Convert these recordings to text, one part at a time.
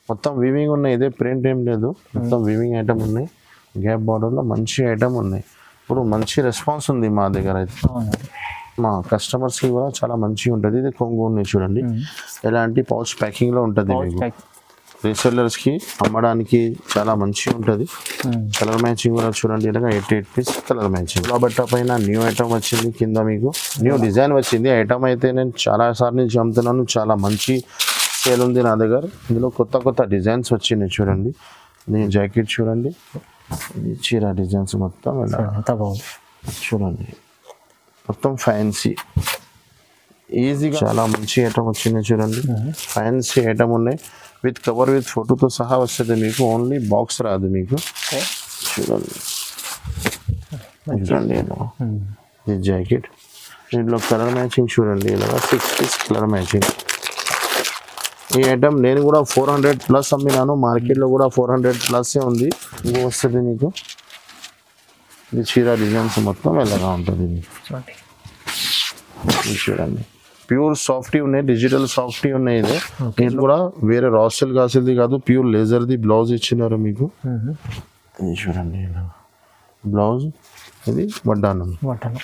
మొత్తం వీవింగ్ ఉన్నాయి ఇదే ప్రింట్ ఏం లేదు మొత్తం వీవింగ్ ఐటమ్ ఉన్నాయి గ్యాప్ బార్డర్లో మంచి ఐటమ్ ఉన్నాయి ఇప్పుడు మంచి రెస్పాన్స్ ఉంది మా దగ్గర అయితే అవునండి మా కస్టమర్స్కి కూడా చాలా మంచిగా ఉంటుంది ఇది కొంగు ఉన్నాయి చూడండి ఎలాంటి పౌచ్ ప్యాకింగ్లో ఉంటుంది పౌచ్ మీకు ప్యాక్ రీసెల్లర్స్కి అమ్మడానికి చాలా మంచిగా ఉంటుంది కలర్ మ్యాచింగ్ కూడా చూడండి ఇలాగా eight eight piece colour matching బట్ట పైన న్యూ ఐటమ్ వచ్చింది కింద మీకు న్యూ డిజైన్ వచ్చింది ఐటమ్ అయితే నేను చాలా సార్లు నుంచి అమ్ముతున్నాను చాలా మంచి సేల్ ఉంది నా దగ్గర ఇందులో కొత్త కొత్త డిజైన్స్ వచ్చినాయి చూడంండి దీని జాకెట్ చూడండి ఇది చీర డిజైన్స్ మొత్తం ఇలా ఎంత బాగుంది చూడండి మొత్తం ఫ్యాన్సీ ఈజీగా చాలా మంచి ఐటమ్ వచ్చింది చూడండి ఫ్యాన్సీ ఐటమ్ ఉన్నాయి విత్ కవర్ విత్ ఫోటోతో సహా వస్తుంది మీకు ఓన్లీ బాక్స్ రాదు మీకు ఓకే చూడండి చూడండి ఇలా ఇది జాకెట్ దీంట్లో కలర్ మ్యాచింగ్ చూడండి ఇలా సిక్స్ పీస్ కలర్ మ్యాచింగ్ ఈ ఐటమ్ నేను కూడా ఫోర్ హండ్రెడ్ ప్లస్ అమ్మినాను మార్కెట్లో కూడా ఫోర్ హండ్రెడ్ ప్లస్సే ఉంది ఇంకో వస్తుంది మీకు ఇది చీర డిజైన్స్ మొత్తం ఇలాగా ఉంటుంది మీకు చూడండి ఇది చూడండి ప్యూర్ సాఫ్టీ ఉన్నాయి డిజిటల్ సాఫ్టీ ఉన్నాయి ఇది దీంట్లో కూడా వేరే రాస్టల్ కాసేది కాదు ప్యూర్ లేజర్ది బ్లౌజ్ ఇచ్చినారు మీకు ఇది చూడండి ఇలా బ్లౌజ్ ఇది వడ్డానం బట్టలు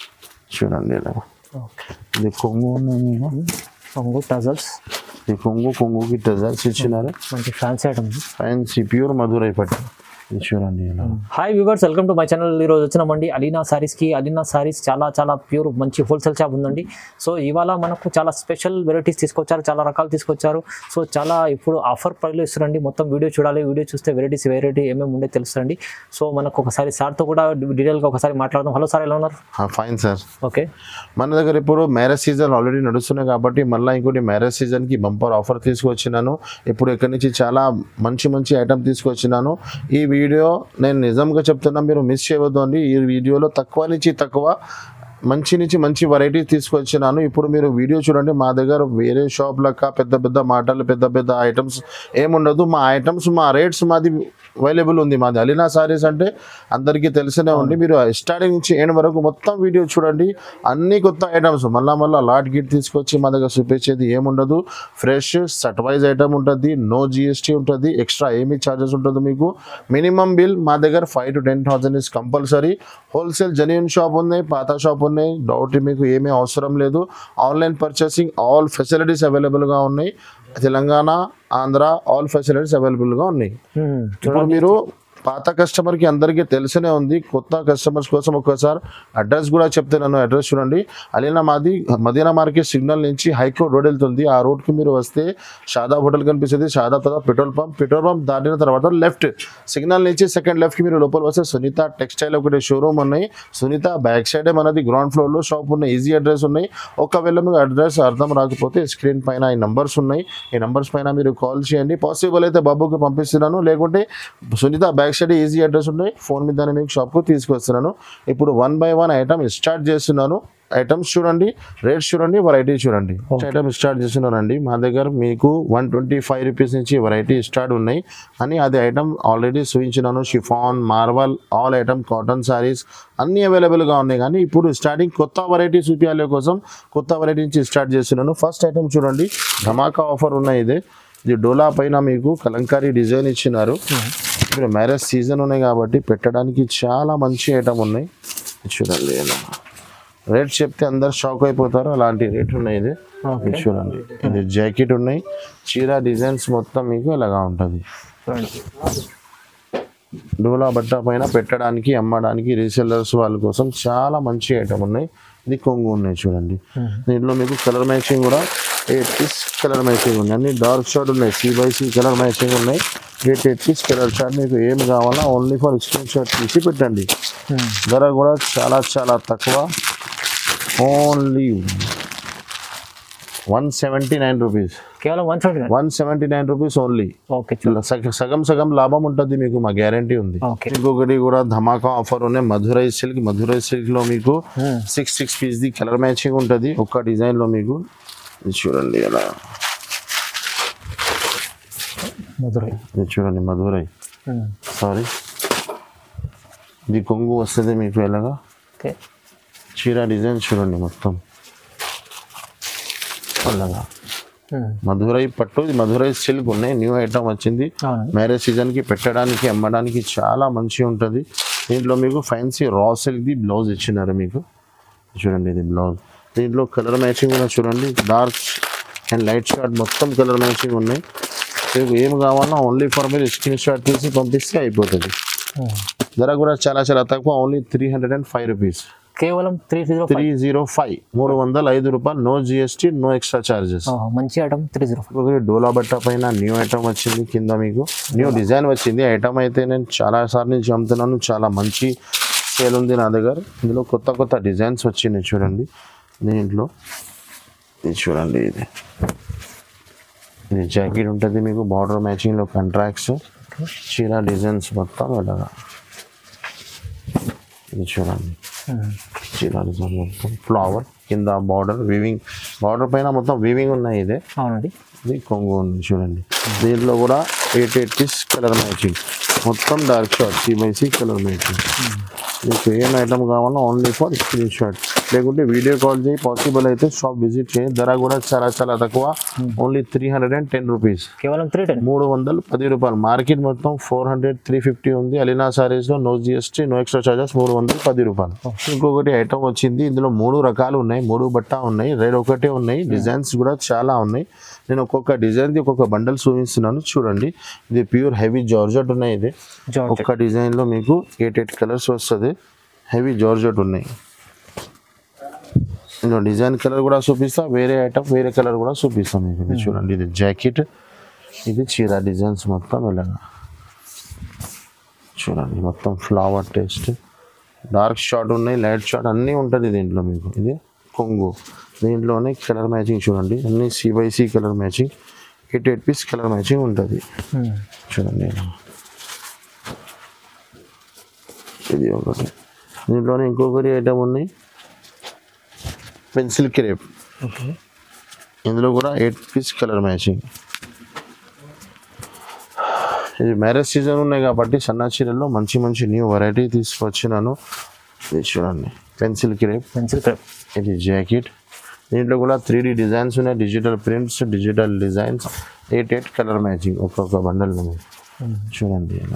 చూడండి ఇలా ఓకే ఇది కొంగు ఉన్నాయి మీకు కొంగు టజల్స్ ఈ కొంగు కొంగుకి టజల్స్ ఇచ్చినారు మంచి fancy item fancy pure Madurai పట్టు ఇది చూడండి ఇలా hi viewers welcome to my channel ఈరోజు వచ్చినామండి అలీనా సారీస్కి అలీనా సారీస్ చాలా చాలా ప్యూర్ మంచి హోల్సేల్ షాప్ ఉందండి సో ఇవాళ మనకు చాలా స్పెషల్ వెరైటీస్ తీసుకొచ్చారు చాలా రకాలు తీసుకొచ్చారు సో చాలా ఇప్పుడు ఆఫర్ ప్రైస్లో ఇస్తారండి మొత్తం వీడియో చూడాలి వీడియో చూస్తే వెరైటీస్ వెరైటీ ఏమేమి ఉండే తెలుస్తుంది సో మనకు ఒకసారి సార్తో కూడా డీటెయిల్గా ఒకసారి మాట్లాడదాం హలో సార్ ఎలా ఉన్నారు ఫైన్ సార్ ఓకే మన దగ్గర ఇప్పుడు మ్యారేజ్ సీజన్ ఆల్రెడీ నడుస్తున్నాయి కాబట్టి మళ్ళీ ఇంకోటి మ్యారేజ్ సీజన్కి బంపర్ ఆఫర్ తీసుకొచ్చినాను ఇప్పుడు ఇక్కడి నుంచి చాలా మంచి మంచి ఐటమ్ తీసుకొచ్చినాను ఈ వీడియో నేను నిజంగా చెప్తున్నా మీరు మిస్ చేయవద్దు అండి ఈ వీడియోలో తక్కువ నుంచి తక్కువ మంచి నుంచి మంచి వెరైటీస్ తీసుకొచ్చినాను ఇప్పుడు మీరు వీడియో చూడండి మా దగ్గర వేరే షాప్ లెక్క పెద్ద పెద్ద మాటలు పెద్ద పెద్ద ఐటమ్స్ ఏముండదు మా ఐటమ్స్ మా రేట్స్ మాది అవైలబుల్ ఉంది మాది అలీనా సారీస్ అంటే అందరికీ తెలిసినే ఉంది మీరు స్టార్టింగ్ నుంచి ఎండ్ వరకు మొత్తం వీడియో చూడండి అన్ని కొత్త ఐటమ్స్ మళ్ళా మళ్ళా లాట్ గిట్ తీసుకొచ్చి మా దగ్గర చూపించేది ఏముండదు ఫ్రెష్ సర్టిఫైజ్ ఐటమ్ ఉంటుంది నో జిఎస్టీ ఉంటుంది ఎక్స్ట్రా ఏమి ఛార్జెస్ ఉంటుంది మీకు మినిమం బిల్ మా దగ్గర five to ten thousand is compulsory wholesale genuine shop ఉన్నాయి పాత షాప్ ఉన్నాయి డౌట్ మీకు ఏమీ అవసరం లేదు ఆన్లైన్ పర్చేసింగ్ ఆల్ ఫెసిలిటీస్ అవైలబుల్గా ఉన్నాయి తెలంగాణ ఆంధ్ర ఆల్ ఫెసిలిటీస్ అవైలబుల్గా ఉన్నాయి ఇప్పుడు మీరు పాత కస్టమర్కి అందరికీ తెలిసనే ఉంది కొత్త కస్టమర్స్ కోసం ఒకసారి అడ్రస్ కూడా చెప్తున్నాను అడ్రస్ చూడండి అలీనా మాది మదీనా మార్కెట్ సిగ్నల్ నుంచి హైకోర్ట్ రోడ్ వెళ్తుంది ఆ రోడ్కి మీరు వస్తే షాదాబ్ హోటల్ కనిపిస్తుంది షాదాబ్ తర్వాత పెట్రోల్ పంప్ పెట్రోల్ పంప్ దాటిన తర్వాత లెఫ్ట్ సిగ్నల్ నుంచి సెకండ్ లెఫ్ట్కి మీరు లోపల వస్తే సునీత టెక్స్టైల్ ఒకటి షోరూమ్ ఉన్నాయి సునీత బ్యాక్ సైడే మనది గ్రౌండ్ ఫ్లోర్లో షాప్ ఉన్నాయి ఈజీ అడ్రస్ ఉన్నాయి ఒకవేళ మీకు అడ్రస్ అర్థం రాకపోతే స్క్రీన్ పైన ఈ నంబర్స్ ఉన్నాయి ఈ నంబర్స్ పైన మీరు కాల్ చేయండి పాసిబుల్ అయితే బాబుకి పంపిస్తున్నాను లేకుంటే Sunitha back side easy address ఉన్నాయి ఫోన్ మీద మీకు షాప్కు తీసుకొస్తున్నాను ఇప్పుడు one by one item start చేస్తున్నాను ఐటమ్స్ చూడండి రేట్స్ చూడండి వెరైటీ చూడండి ఐటమ్ స్టార్ట్ చేస్తున్నానండి మా దగ్గర మీకు వన్ ట్వంటీ ఫైవ్ రూపీస్ నుంచి వెరైటీ స్టార్ట్ ఉన్నాయి అని అది ఐటమ్ ఆల్రెడీ చూపించినాను chiffon marvel all item cotton sarees అన్నీ అవైలబుల్గా ఉన్నాయి కానీ ఇప్పుడు స్టార్టింగ్ కొత్త వెరైటీ చూపించాలి కోసం కొత్త వెరైటీ నుంచి స్టార్ట్ చేస్తున్నాను ఫస్ట్ ఐటమ్ చూడండి ధమాకా ఆఫర్ ఉన్నాయి ఇది ఇది డోలా పైన మీకు కలంకారీ డిజైన్ ఇచ్చినారు ఇప్పుడు మ్యారేజ్ సీజన్ ఉన్నాయి కాబట్టి పెట్టడానికి చాలా మంచి ఐటమ్ ఉన్నాయి ఇది చూడండి ఇలా. రేట్ చెప్తే అందరు షాక్ అయిపోతారు అలాంటి రేట్ ఉన్నాయి ఇది ఇది చూడండి ఇది జాకెట్ ఉన్నాయి చీర డిజైన్స్ మొత్తం మీకు ఇలాగా ఉంటుంది డోలా బట్ట పైన పెట్టడానికి అమ్మడానికి రీసెల్లర్స్ వాళ్ళ కోసం చాలా మంచి ఐటమ్ ఉన్నాయి ఇది కొంగు ఉన్నాయి చూడండి దీంట్లో మీకు కలర్ మ్యాచింగ్ కూడా ఎయిట్ పీస్ కలర్ మ్యాచింగ్ ఉంది అన్ని డార్క్ షార్ట్ ఉన్నాయి C by C colour matching ఉన్నాయి eight eight piece colour shade మీకు ఏం కావాలా ఓన్లీ ఫర్ స్క్రీన్ షాట్ తీసి పెట్టండి ధర కూడా చాలా చాలా తక్కువ only one seventy nine rupees కేవలం one seventy one seventy nine rupees only okay ఇలా సగ- సగం సగం లాభం ఉంటుంది మీకు మా గ్యారంటీ ఉంది ఓకే ఇంకొకటి కూడా ధమాకా ఆఫర్ ఉన్నాయి మధురై సిల్క్ మధురై సిల్క్ లో మీకు సిక్స్ సిక్స్ పీస్ ది కలర్ మ్యాచింగ్ ఉంటుంది ఒక్క డిజైన్ లో మీకు ఇది చూడండి అలా మధురై ఇది చూడండి మధురై సారీ ఇది కొంగు వస్తుంది మీకు ఎలాగా ఓకే చీర డిజైన్ చూడండి మొత్తం అలాగా మధురై పట్టు ఇది మధురై సిల్క్ ఉన్నాయి న్యూ ఐటమ్ వచ్చింది అవునండి మ్యారేజ్ సీజన్కి పెట్టడానికి అమ్మడానికి చాలా మంచిగా ఉంటుంది దీంట్లో మీకు ఫ్యాన్సీ రా సిల్క్ది బ్లౌజ్ ఇచ్చినారు మీకు చూడండి ఇది బ్లౌజ్ దీంట్లో కలర్ మ్యాచింగ్ కూడా చూడండి డార్క్ అండ్ లైట్ షార్ట్ మొత్తం కలర్ మ్యాచింగ్ ఉన్నాయి మీకు ఏం కావాలన్నా ఓన్లీ ఫర్ మీరు స్క్రీన్ షాట్ తీసి పంపిస్తే అయిపోతుంది ధర కూడా చాలా చాలా తక్కువ only three hundred and five rupees కేవలం three zero three zero five మూడు వందల ఐదు రూపాయలు no GST no extra charges మంచి ఐటమ్ త్రీ జీరో ఫైవ్ ఒకటి డోలా బట్ట పైన న్యూ ఐటమ్ వచ్చింది కింద మీకు న్యూ డిజైన్ వచ్చింది ఐటమ్ అయితే నేను చాలా సార్లు నుంచి అమ్ముతున్నాను చాలా మంచి సేల్ ఉంది నా దగ్గర ఇందులో కొత్త కొత్త డిజైన్స్ వచ్చినాయి చూడండి దీంట్లో ఇది చూడండి ఇది ఇది జాకెట్ ఉంటుంది మీకు బార్డర్ మ్యాచింగ్లో కంట్రాక్ట్స్ చీర డిజైన్స్ మొత్తం ఇలాగా ఇది చూడండి చీర డిజైన్ మొత్తం ఫ్లవర్ కింద బార్డర్ వీవింగ్ బార్డర్ పైన మొత్తం వీవింగ్ ఉన్నాయి ఇదే అవునండి ఇది కొంగు ఉంది చూడండి దీంట్లో కూడా eight eight piece colour matching మొత్తం dark shade C by C colour matching మీకు ఏం ఐటమ్ కావాలో ఓన్లీ ఫర్ స్క్రీన్ షాట్ లేకుంటే వీడియో కాల్ చేయి పాసిబుల్ అయితే షాప్ విజిట్ చేయి ధర కూడా చాలా చాలా తక్కువ only three hundred and ten rupees కేవలం త్రీ టెన్ మూడు వందలు పది రూపాయలు మార్కెట్ మొత్తం ఫోర్ హండ్రెడ్ త్రీ ఫిఫ్టీ ఉంది అలీనా సారీస్లో no GST no extra charges మూడు వందలు పది రూపాయలు ఇంకొకటి ఐటమ్ వచ్చింది ఇందులో మూడు రకాలు ఉన్నాయి మూడు బట్ట ఉన్నాయి రెడ్ ఒకటే ఉన్నాయి డిజైన్స్ కూడా చాలా ఉన్నాయి నేను ఒక్కొక్క డిజైన్ది ఒక్కొక్క బండల్ చూపిస్తున్నాను చూడండి ఇది ప్యూర్ హెవీ జార్జెట్ ఉన్నాయి ఇది జార్జెట్ ఒక్క డిజైన్లో మీకు ఎయిట్ ఎయిట్ కలర్స్ వస్తుంది హెవీ జార్జెట్ ఉన్నాయి ఇందులో డిజైన్ కలర్ కూడా చూపిస్తా వేరే ఐటమ్ వేరే కలర్ కూడా చూపిస్తాం మీకు ఇది చూడండి ఇది జాకెట్ ఇది చీర డిజైన్స్ మొత్తం ఇలాగా చూడండి మొత్తం ఫ్లవర్ టేస్ట్ డార్క్ షార్ట్ ఉన్నాయి లైట్ షార్ట్ అన్నీ ఉంటుంది దీంట్లో మీకు ఇది కొంగు దీంట్లోనే కలర్ మ్యాచింగ్ చూడండి అన్ని C by C colour matching eight eight piece colour matching ఉంటుంది చూడండి ఇలా. ఇది ఒకటి దీంట్లోనే ఇంకొకటి ఐటమ్ ఉన్నాయి పెన్సిల్ క్రేప్ ఓకే ఇందులో కూడా ఎయిట్ పీస్ కలర్ మ్యాచింగ్ ఇది మ్యారేజ్ సీజన్ ఉన్నాయి కాబట్టి సన్న చీరల్లో మంచి మంచి న్యూ వెరైటీ తీసుకొచ్చినాను ఇది చూడండి పెన్సిల్ క్రేప్ పెన్సిల్ క్రేప్ ఇది జాకెట్ దీంట్లో కూడా త్రీ డి డిజైన్స్ ఉన్నాయి digital prints digital designs eight eight colour matching ఒక్కొక్క బండల్ చూడండి ఇలా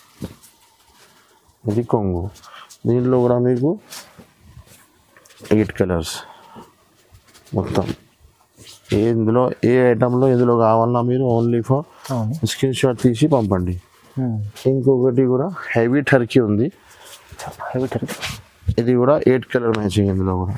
ఇది కొంగు దీంట్లో కూడా మీకు ఎయిట్ కలర్స్ మొత్తం ఏ ఇందులో ఏ ఐటంలో ఇందులో కావాలన్నా మీరు ఓన్లీ ఫర్ అవును స్క్రీన్ షాట్ తీసి పంపండి ఇంకొకటి కూడా హెవీ టర్కీ ఉంది హెవీ టర్కీ ఇది కూడా ఎయిట్ కలర్ మ్యాచింగ్ ఇందులో కూడా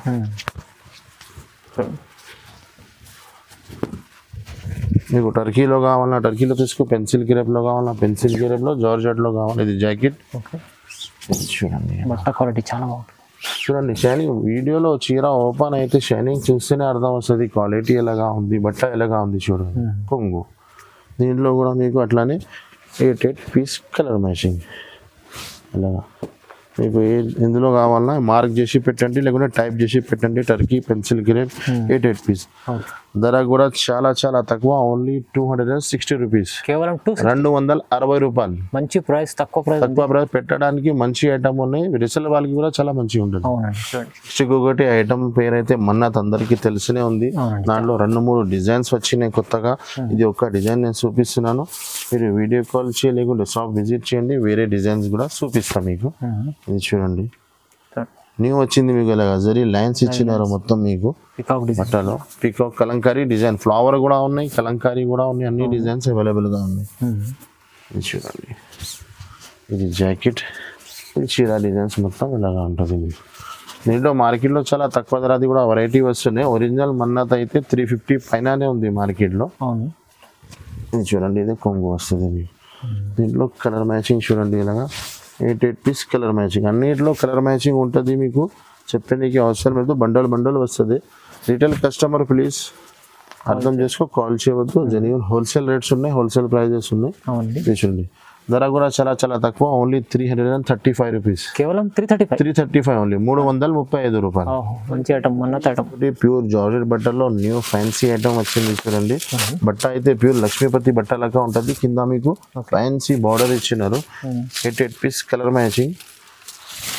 మీకు టర్కీలో కావాలన్నా టర్కీలో తీసుకో పెన్సిల్ కిరేప్లో కావాలన్నా పెన్సిల్ కిరేప్లో జార్జెట్లో కావాలి ఇది జాకెట్ ఓకే ఇది చూడండి బట్ట క్వాలిటీ చాలా బాగుంటుంది చూడండి షైనింగ్ వీడియోలో చీర ఓపెన్ అయితే షైనింగ్ చూస్తేనే అర్థం వస్తుంది క్వాలిటీ ఎలాగా ఉంది బట్ట ఎలాగా ఉంది చూడండి కొంగు దీంట్లో కూడా మీకు అట్లానే eight eight piece colour matching ఇలాగా మీకు ఏ ఎందులో కావాలన్నా మార్క్ చేసి పెట్టండి లేకుంటే టైప్ చేసి పెట్టండి Turkey pencil crepe eight eight piece okay ధర కూడా చాలా చాలా తక్కువ only two hundred and sixty rupees కేవలం టూ రెండు వందల అరవై రూపాయలు మంచి ప్రైస్ తక్కువ ప్రైస్ తక్కువ ప్రైస్ పెట్టడానికి మంచి ఐటమ్ ఉన్నాయి రిసల్ వాళ్ళకి కూడా చాలా మంచిగా ఉంటుంది అవునండి చూడండి నెక్స్ట్ ఒకటి ఐటమ్ పేరు అయితే మన్నాత్ అందరికీ తెలిసినే ఉంది అవునండి. దాంట్లో రెండు మూడు డిజైన్స్ వచ్చినాయి కొత్తగా ఇది ఒక డిజైన్ నేను చూపిస్తున్నాను మీరు వీడియో కాల్ చేయ లేకుంటే షాప్ విజిట్ చేయండి వేరే డిజైన్స్ కూడా చూపిస్తాను మీకు ఇది చూడండి న్యూ వచ్చింది మీకు ఇలాగ జరీ లైన్స్ ఇచ్చినారు మొత్తం మీకు పికాక్ డిజైన్ బట్టలో పీకాక్ కలంకారీ డిజైన్ ఫ్లవర్ కూడా ఉన్నాయి కలంకారీ కూడా ఉన్నాయి అన్ని డిజైన్స్ అవైలబుల్గా ఉన్నాయి ఇది చూడండి ఇది జాకెట్ ఇది చీర డిజైన్స్ మొత్తం ఇలాగా ఉంటుంది మీకు దీంట్లో మార్కెట్లో చాలా తక్కువ ధరది కూడా వెరైటీ వస్తున్నాయి ఒరిజినల్ మన్నత్ అయితే త్రీ ఫిఫ్టీ పైననే ఉంది మార్కెట్లో అవును ఇది చూడండి ఇది కొంగు వస్తుంది మీకు దీంట్లో కలర్ మ్యాచింగ్ చూడండి ఇలాగా eight eight piece colour matching అన్నిట్లో కలర్ మ్యాచింగ్ ఉంటుంది మీకు చెప్పడానికి అవసరం లేదు బండల్ బండల్ వస్తుంది రీటైల్ కస్టమర్ ప్లీజ్ అర్థం చేసుకో కాల్ చేయవద్దు జెన్యున్ హోల్సేల్ రేట్స్ ఉన్నాయి హోల్సేల్ ప్రైజెస్ ఉన్నాయి అవునండి ఇది చూడండి ధర కూడా చాలా చాలా తక్కువ only three hundred and thirty five rupees కేవలం three thirty five three thirty five only మూడు వందల ముప్పై ఐదు రూపాయలు మంచి ఐటమ్ మన్నత్ ఐటమ్ ఒకటి ప్యూర్ జార్జెట్ బట్టల్లో న్యూ ఫ్యాన్సీ ఐటమ్ వచ్చింది చూడండి బట్ట అయితే ప్యూర్ లక్ష్మీపతి బట్ట లాగా ఉంటుంది కింద మీకు ఫ్యాన్సీ బార్డర్ ఇచ్చినారు eight eight piece colour matching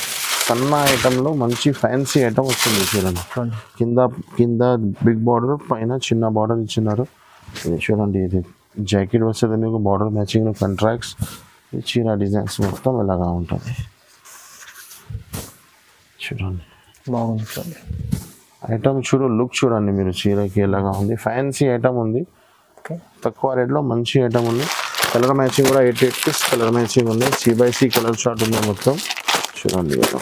సన్న ఐటెంలో మంచి ఫ్యాన్సీ ఐటమ్ వస్తుంది చూడండి చూడండి కింద కింద బిగ్ బార్డర్ పైన చిన్న బార్డర్ ఇచ్చినారు ఇది చూడండి ఇది జాకెట్ వస్తుంది మీకు బార్డర్ మ్యాచింగ్ కంట్రాక్ట్స్ ఇది చీర డిజైన్స్ మొత్తం ఇలాగా ఉంటుంది చూడండి బాగుంది చూడండి ఐటమ్ చూడు లుక్ చూడండి మీరు చీరకి ఎలాగా ఉంది ఫ్యాన్సీ ఐటమ్ ఉంది ఓకే తక్కువ రేట్లో మంచి ఐటమ్ ఉంది కలర్ మ్యాచింగ్ కూడా eight eight piece colour matching ఉంది C by C colour short ఉంది మొత్తం చూడండి ఇలా.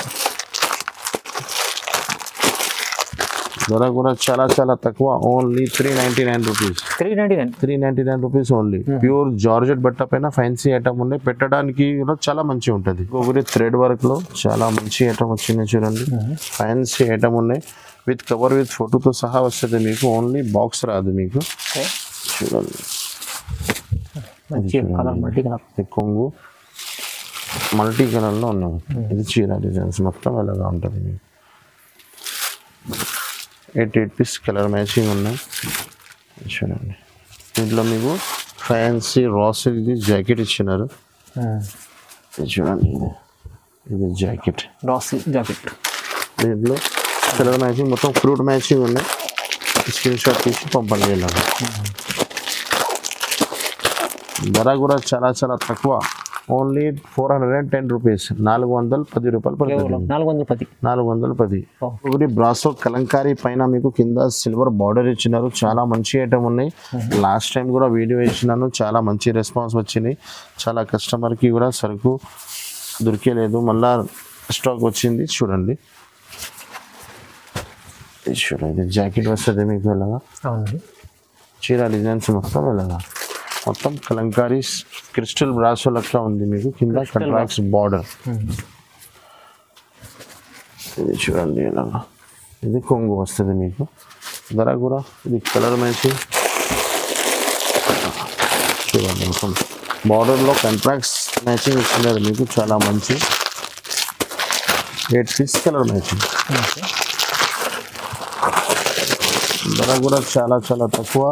ధర కూడా చాలా చాలా తక్కువ only three ninety nine rupees three ninety nine three ninety nine rupees only pure georgette బట్ట పైన ఫ్యాన్సీ ఐటమ్ ఉంది పెట్టడానికి కూడా చాలా మంచి ఉంటుంది ఒకటి థ్రెడ్ వర్క్ లో చాలా మంచి ఐటమ్ వచ్చింది చూడండి ఫ్యాన్సీ ఐటమ్ ఉన్నాయి విత్ కవర్ విత్ ఫోటోతో సహా వస్తుంది మీకు ఓన్లీ బాక్స్ రాదు మీకు ఓకే చూడండి మంచి కలర్ మల్టీ కలర్ ఇది కొంగు మల్టీ కలర్లో ఉన్నాం ఇది చీర డిజైన్స్ మొత్తం ఇలాగా ఉంటుంది మీకు eight eight piece colour matching ఉన్నాయి చూడండి దీంట్లో మీకు ఫ్యాన్సీ రాస్ ఇది జాకెట్ ఇచ్చినారు ఇది చూడండి ఇది ఇది జాకెట్ రాస్ జాకెట్ దీంట్లో కలర్ మ్యాచింగ్ మొత్తం ఫ్రూట్ మ్యాచింగ్ ఉన్నాయి స్క్రీన్ షాట్ తీసి పంపండి ఇలాగా ధర కూడా చాలా చాలా తక్కువ only four hundred and ten rupees నాలుగు వందలు పది రూపాయలు పడుతుంది కేవలం నాలుగు వందల పది నాలుగు వందలు పది ఓ. ఒకటి బ్రాసో కలంకారీ పైన మీకు కింద సిల్వర్ బార్డర్ ఇచ్చినారు చాలా మంచి ఐటమ్ ఉన్నాయి లాస్ట్ టైం కూడా వీడియో ఇచ్చినాను చాలా మంచి రెస్పాన్స్ వచ్చింది చాలా కస్టమర్కి కూడా సరుకు దొరికేలేదు మళ్ళా స్టాక్ వచ్చింది చూడండి ఇది చూడండి జాకెట్ వస్తుంది మీకు ఇలాగా అవునండి చీర డిజైన్స్ మొత్తం ఇలాగా మొత్తం కలంకారీ క్రిస్టల్ బ్రాసో లెక్క ఉంది మీకు కింద కంట్రాక్ట్స్ బార్డర్ ఇది చూడండి ఇలాగా ఇది కొంగు వస్తుంది మీకు ధర కూడా ఇది కలర్ మ్యాచింగ్ చూడండి మొత్తం బార్డర్లో కంట్రాక్ట్స్ మ్యాచింగ్ ఇస్తున్నారు మీకు చాలా మంచి eight piece colour matching okay ధర కూడా చాలా చాలా తక్కువ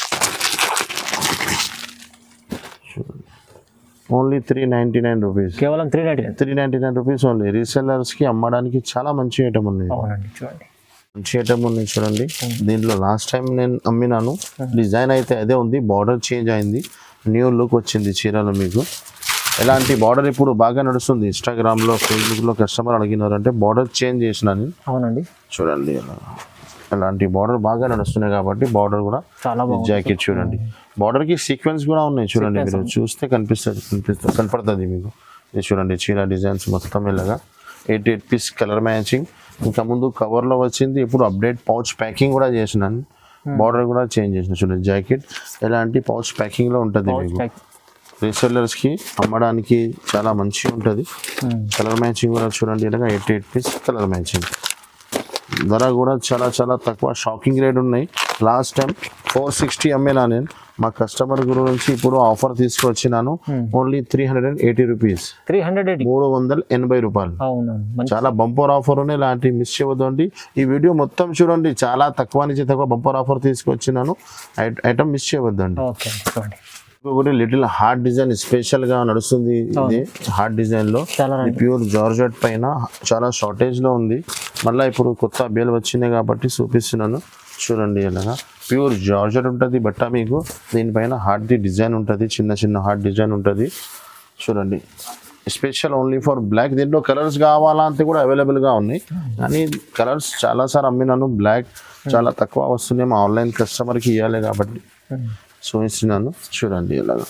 only three ninety nine rupees కేవలం three ninety nine three ninety nine rupees only రీసెల్లర్స్కి అమ్మడానికి చాలా మంచి ఐటమ్ ఉన్నాయి అవునండి చూడండి మంచి ఐటమ్ ఉన్నాయి చూడండి దీంట్లో లాస్ట్ టైం నేను అమ్మినాను డిజైన్ అయితే అదే ఉంది బార్డర్ చేంజ్ అయింది న్యూ లుక్ వచ్చింది చీరలో మీకు ఎలాంటి బార్డర్ ఇప్పుడు బాగా నడుస్తుంది ఇన్స్టాగ్రామ్లో ఫేస్బుక్లో కస్టమర్ అడిగినారు అంటే బార్డర్ చేంజ్ చేసినాను అవునండి చూడండి ఇలా ఇలాంటి బార్డర్ బాగా నడుస్తున్నాయి కాబట్టి బార్డర్ కూడా చాలా బాగుంది జాకెట్ చూడండి బార్డర్ కి సీక్వెన్స్ కూడా ఉన్నాయి చూడండి మీరు చూస్తే కనిపిస్తుంది కనిపిస్తుంది కనపడుతుంది మీకు ఇది చూడండి చీర డిజైన్స్ మొత్తం ఇలాగా eight eight piece colour matching ఇంకా ముందు cover లో వచ్చింది ఇప్పుడు అప్డేట్ పౌచ్ ప్యాకింగ్ కూడా చేసినాను బార్డర్ కూడా చేంజ్ చేసిన చూడండి జాకెట్ ఎలాంటి పౌచ్ ప్యాకింగ్ లో ఉంటుంది మీకు ప్యాక్ రీసెల్లర్స్ కి అమ్మడానికి చాలా మంచిగా ఉంటుంది కలర్ మ్యాచింగ్ కూడా చూడండి ఇలాగా eight eight piece colour matching ధర కూడా చాలా చాలా తక్కువ షాకింగ్ రేట్ ఉన్నాయి లాస్ట్ టైం ఫోర్ సిక్స్టీ అమ్మేనా నేను మా కస్టమర్ గురించి ఇప్పుడు ఆఫర్ తీసుకొచ్చినాను only three hundred and eighty rupees three hundred eighty మూడు వందల ఎనభై రూపాయలు అవునండి మంచి చాలా బంపర్ ఆఫర్ ఉన్నాయి ఇలాంటి మిస్ చేయవద్దండి ఈ వీడియో మొత్తం చూడండి చాలా తక్కువ నుంచి తక్కువ బంపర్ ఆఫర్ తీసుకొచ్చినాను ఐ- ఐటమ్ మిస్ చేయవద్దండి ఓకే చూడండి ఒకటి లిటిల్ హార్ట్ డిజైన్ స్పెషల్ గా నడుస్తుంది ఇది హార్ట్ డిజైన్ లో చాలా ఇది రండి ప్యూర్ జార్జెట్ పైన చాలా షార్టేజ్ లో ఉంది మళ్ళీ ఇప్పుడు కొత్త బేల్ వచ్చినాయి కాబట్టి చూపిస్తున్నాను చూడండి ఇలాగా ప్యూర్ జార్జెట్ ఉంటుంది బట్ట మీకు దీనిపైన హార్ట్ ది డిజైన్ ఉంటుంది చిన్న చిన్న హార్ట్ డిజైన్ ఉంటుంది చూడండి స్పెషల్ ఓన్లీ ఫర్ బ్లాక్ దీంట్లో కలర్స్ కావాలా అంటే కూడా అవైలబుల్గా ఉన్నాయి కానీ కలర్స్ చాలాసార్లు అమ్మినాను బ్లాక్ చాలా తక్కువ వస్తున్నాయి మా ఆన్లైన్ కస్టమర్కి ఇవ్వాలి కాబట్టి చూపిస్తున్నాను చూడండి ఇలాగా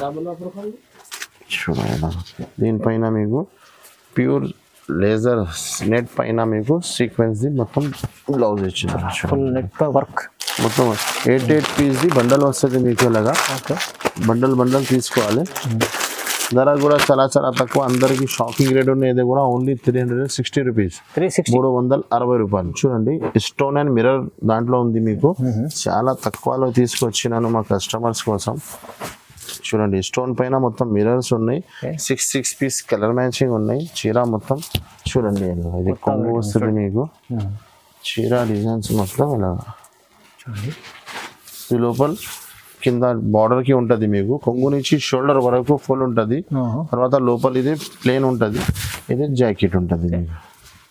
చూడండి ఇలాగా దీనిపైన మీకు ప్యూర్ లేజర్ నెట్ పైన మీకు సీక్వెన్స్ది మొత్తం బ్లౌజ్ ఇచ్చినారు చూడండి ఫుల్ నెట్ వర్క్ మొత్తం ఎయిట్ ఎయిట్ పీస్ది బండల్ వస్తుంది మీకు ఇలాగా ఓకే బండల్ బండల్ తీసుకోవాలి ధర కూడా చాలా చాలా తక్కువ అందరికి షాకింగ్ రేట్ ఉన్నది కూడా only three hundred sixty rupees three sixty మూడు వందల అరవై రూపాయలు చూడండి స్టోన్ అండ్ మిర్రర్ దాంట్లో ఉంది మీకు చాలా తక్కువలో తీసుకొచ్చినాను మా కస్టమర్స్ కోసం చూడండి స్టోన్ పైన మొత్తం మిర్రర్స్ ఉన్నాయి Okay. Six six piece colour matching ఉన్నాయి చీర మొత్తం చూడండి ఇలా. ఇది కొంగు వస్తుంది మీకు చీర డిజైన్స్ మొత్తం ఇలా చూడండి ఈ లోపల కింద border కి ఉంటుంది మీకు కొంగు నుంచి షోల్డర్ వరకు ఫుల్ ఉంటుంది తర్వాత లోపల ఇది ప్లేన్ ఉంటుంది ఇది జాకెట్ ఉంటుంది మీకు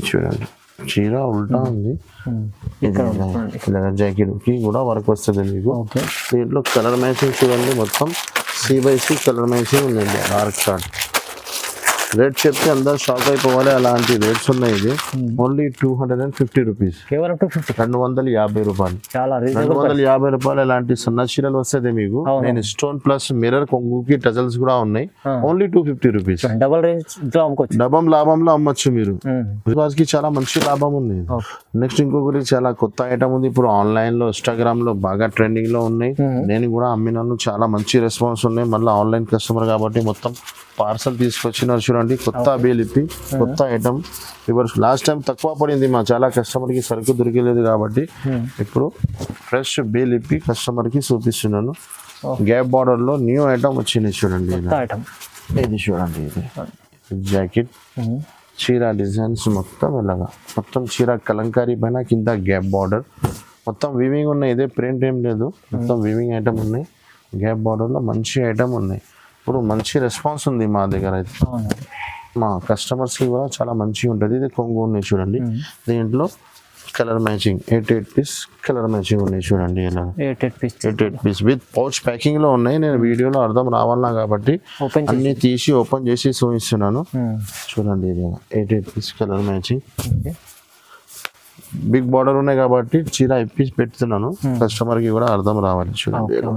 చూడండి చీర ఉల్టా ఉంది ఇక్కడ ఉంది. ఇలా జాకెట్ కి కూడా వర్క్ వస్తుంది మీకు ఓకే దీంట్లో కలర్ మ్యాచింగ్ చూడండి మొత్తం C by C colour matching ఉందండి డార్క్ షార్ట్ రేట్ చెప్తే అందరు షాక్ అయిపోవాలి అలాంటి రేట్స్ ఉన్నాయి ఇది only two hundred and fifty rupees కేవలం టూ ఫిఫ్టీ రెండు వందల యాభై రూపాయలు చాలా రెండు రీజనబుల్ వందల యాభై రూపాయలు ఇలాంటి సన్న చీరలు వస్తుంది మీకు అవును. నేను స్టోన్ ప్లస్ మిర్రర్ కొంగుకి టజల్స్ కూడా ఉన్నాయి ఆ. Only two fifty rupees double range లో అమ్ముకోవచ్చు డబం లాభంలో అమ్మొచ్చు మీరు ఉమ్. బికాస్ కి చాలా మంచి లాభం ఉంది ఓకే నెక్స్ట్ ఇంకొకటి చాలా కొత్త ఐటమ్ ఉంది ఇప్పుడు ఆన్లైన్ లో ఇన్స్టాగ్రామ్ లో బాగా ట్రెండింగ్ లో ఉన్నాయి Mhm. నేను కూడా అమ్మినాను చాలా మంచి రెస్పాన్స్ ఉన్నాయి మళ్ళీ ఆన్లైన్ కస్టమర్ కాబట్టి మొత్తం పార్సల్ తీసుకొచ్చినారు చూడండి కొత్త బిల్ ఇప్పి కొత్త ఐటమ్ రివర్స్ లాస్ట్ టైం తక్కువ పడింది మా చాలా కస్టమర్ కి సరుకు దొరికలేదు కాబట్టి Hmm. ఇప్పుడు ఫ్రెష్ బిల్ ఇప్పి కస్టమర్ కి చూపిస్తున్నాను Oh. గ్యాప్ బార్డర్ లో న్యూ ఐటమ్ వచ్చింది చూడండి కొత్త ఐటమ్ ఇది చూడండి ఇది జాకెట్ చీర డిజైన్స్ మొత్తం ఇలాగా మొత్తం చీర కలంకారీ పైన కింద గ్యాప్ బార్డర్ మొత్తం వివింగ్ ఉన్నాయి ఇదే ప్రింట్ ఏం లేదు మొత్తం వివింగ్ ఐటమ్ ఉన్నాయి గ్యాప్ బార్డర్లో మంచి ఐటమ్ ఉన్నాయి ఇప్పుడు మంచి రెస్పాన్స్ ఉంది మా దగ్గర అయితే అవును మా కస్టమర్స్కి కూడా చాలా మంచిగా ఉంటుంది ఇది కొంగు ఉన్నాయి చూడండి దీంట్లో colour matching eight eight piece colour matching ఉన్నాయి చూడండి ఇలా eight eight piece eight eight piece with pouch ప్యాకింగ్లో ఉన్నాయి నేను వీడియోలో అర్థం రావాలన్నా కాబట్టి ఓపెన్ చేసి అన్ని తీసి ఓపెన్ చేసి చూపిస్తున్నాను చూడండి ఇది eight eight piece colour matching okay big border ఉన్నాయి కాబట్టి చీర ఇప్పి పెడుతున్నాను కస్టమర్ కి కూడా అర్థం రావాలి చూడండి ఇలా.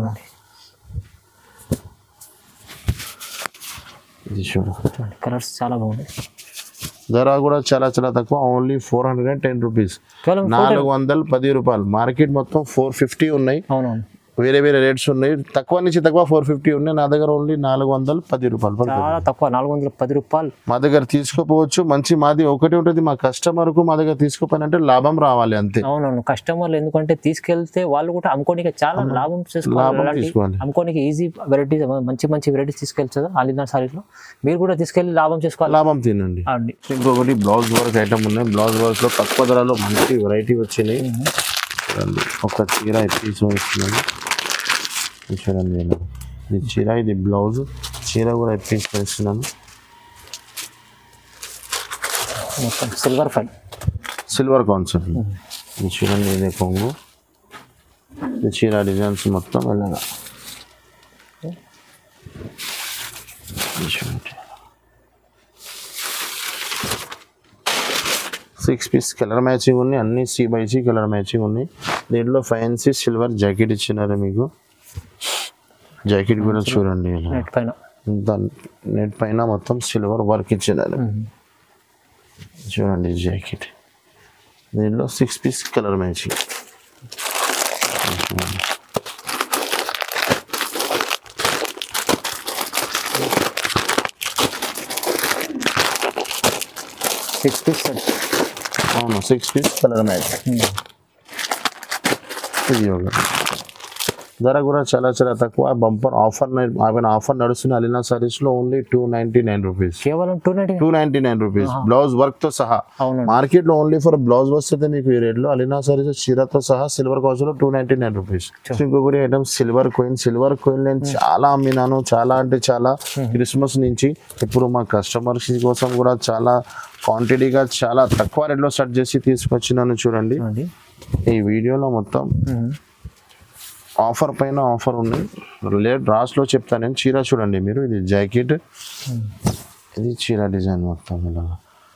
ఇది చూడండి కలర్స్ చాలా బాగున్నాయి ధర కూడా చాలా చాలా తక్కువ only four hundred and ten rupees కేవలం నాలుగు వందల పది రూపాయలు మార్కెట్ మొత్తం ఫోర్ ఫిఫ్టీ ఉన్నాయి అవునవును వేరే వేరే రేట్స్ ఉన్నాయి తక్కువ నుంచి తక్కువ ఫోర్ ఫిఫ్టీ ఉన్నాయి నా దగ్గర ఓన్లీ నాలుగు వందల పది రూపాయలు పడుతుంది చాలా తక్కువ నాలుగు వందల పది రూపాయలు మా దగ్గర తీసుకోపోవచ్చు మంచి మాది ఒకటి ఉంటుంది మా కస్టమర్కు మా దగ్గర తీసుకోపోయినంటే లాభం రావాలి అంతే అవునవును కస్టమర్లు ఎందుకంటే తీసుకెళ్తే వాళ్ళు కూడా అమ్ముకోనికి చాలా లాభం లాభం చేసుకోవాలి తీసుకోవాలి అమ్ముకోనికి ఈజీ వెరైటీస్ మంచి మంచి వెరైటీస్ తీసుకెళ్తారు అలీనా సారీస్లో మీరు కూడా తీసుకెళ్ళి లాభం చేసుకోవాలి లాభం తినండి అండి ఇంకొకటి బ్లౌజ్ వర్క్ ఐటమ్ ఉన్నాయి బ్లౌజ్ వర్క్ లో తక్కువ ధరలో మంచి వెరైటీ వచ్చినాయి చూడండి ఒక చీర ఎత్తి చూపిస్తున్నాను ఇది చూడండి ఇలా. ఇది చీర ఇది బ్లౌజ్ చీర కూడా ఎత్తి చూపిస్తున్నాను మొత్తం సిల్వర్ ఫైల్ సిల్వర్ కాన్సెప్ట్ ఇది చూడండి ఇది కొంగు ఇది చీర డిజైన్స్ మొత్తం ఇలాగా ఇది చూడండి సిక్స్ పీస్ కలర్ మ్యాచింగ్ ఉన్నాయి అన్ని C by C colour matching ఉన్నాయి దీంట్లో ఫ్యాన్సీ సిల్వర్ జాకెట్ ఇచ్చినారు మీకు జాకెట్ కూడా చూడండి ఇలా. నెట్ పైన దాని నెట్ పైన మొత్తం సిల్వర్ వర్క్ ఇచ్చినారు చూడండి జాకెట్ దీనిలో six piece colour matching six piece అవును సిక్స్ పీస్ కలర్ మ్యాచింగ్ ఇది ఒకటి ధర కూడా చాలా చాలా తక్కువ బంపర్ ఆఫర్ ఆయన ఆఫర్ నడుస్తుంది అలీనా సారీస్లో only two ninety nine rupees కేవలం two ninety two ninety nine rupees blouse వర్క్తో సహా అవునండి మార్కెట్ లో ఓన్లీ ఫర్ బ్లౌజ్ వస్తుంది మీకు ఈ రేట్లో అలీనా సారీస్ చీరతో సహా సిల్వర్ కాస్ట్ లో టూ నైన్టీ నైన్ రూపీస్ ఇంకొకటి item silver coin silver coin నేను చాలా అమ్మినాను చాలా అంటే చాలా క్రిస్మస్ నుంచి ఇప్పుడు మా కస్టమర్స్ కోసం కూడా చాలా క్వాంటిటీగా చాలా తక్కువ రేట్లో స్టార్ట్ చేసి తీసుకొచ్చినాను చూడండి అండి ఈ వీడియోలో మొత్తం ఆఫర్ పైన ఆఫర్ ఉన్నాయి లేట్ రాస్లో చెప్తాను నేను చీర చూడండి మీరు ఇది జాకెట్ ఇది చీర డిజైన్ మొత్తం ఇలా